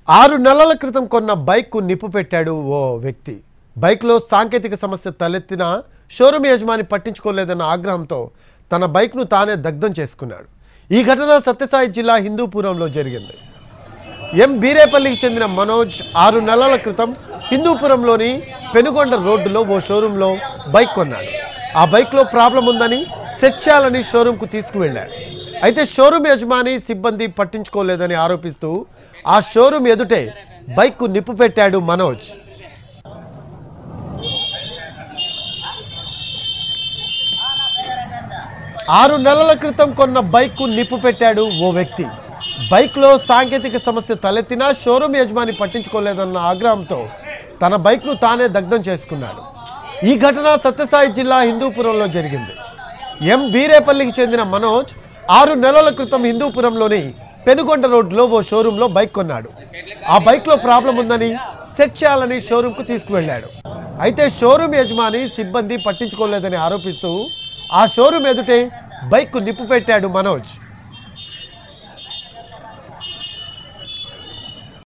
ఆరు నెలల క్రితం కొన్న బైక్కు నిప్పు పెట్టాడు ఓ వ్యక్తి బైక్లో సాంకేతిక సమస్య తలెత్తిన షోరూమ్ యజమాని పట్టించుకోలేదన్న ఆగ్రహంతో తన బైక్ను తానే దగ్ధం చేసుకున్నాడు ఈ ఘటన సత్యసాయి జిల్లా హిందూపురంలో జరిగింది ఎం బీరేపల్లికి చెందిన మనోజ్ ఆరు నెలల క్రితం హిందూపురంలోని పెనుగొండ రోడ్డులో ఓ షోరూంలో బైక్ కొన్నాడు ఆ బైక్లో ప్రాబ్లం ఉందని సెట్ చేయాలని షోరూంకు తీసుకువెళ్ళాడు అయితే షోరూం యజమాని సిబ్బంది పట్టించుకోలేదని ఆరోపిస్తూ ఆ షోరూం ఎదుటే బైక్కు నిప్పు పెట్టాడు మనోజ్ ఆరు నెలల క్రితం కొన్న బైక్కు నిప్పు పెట్టాడు ఓ వ్యక్తి బైక్లో సాంకేతిక సమస్య తలెత్తినా షోరూమ్ యజమాని పట్టించుకోలేదన్న ఆగ్రహంతో తన బైక్ను తానే దగ్ధం చేసుకున్నాడు ఈ ఘటన సత్యసాయి జిల్లా హిందూపురంలో జరిగింది ఎం బీరేపల్లికి చెందిన మనోజ్ ఆరు నెలల క్రితం హిందూపురంలోని పెనుగొండ రోడ్లో ఓ షోరూంలో బైక్ కొన్నాడు ఆ బైక్లో ప్రాబ్లం ఉందని సెట్ చేయాలని షోరూంకు తీసుకువెళ్ళాడు అయితే షోరూమ్ యజమాని సిబ్బంది పట్టించుకోలేదని ఆరోపిస్తూ ఆ షోరూమ్ ఎదుటే బైక్కు నిప్పు పెట్టాడు మనోజ్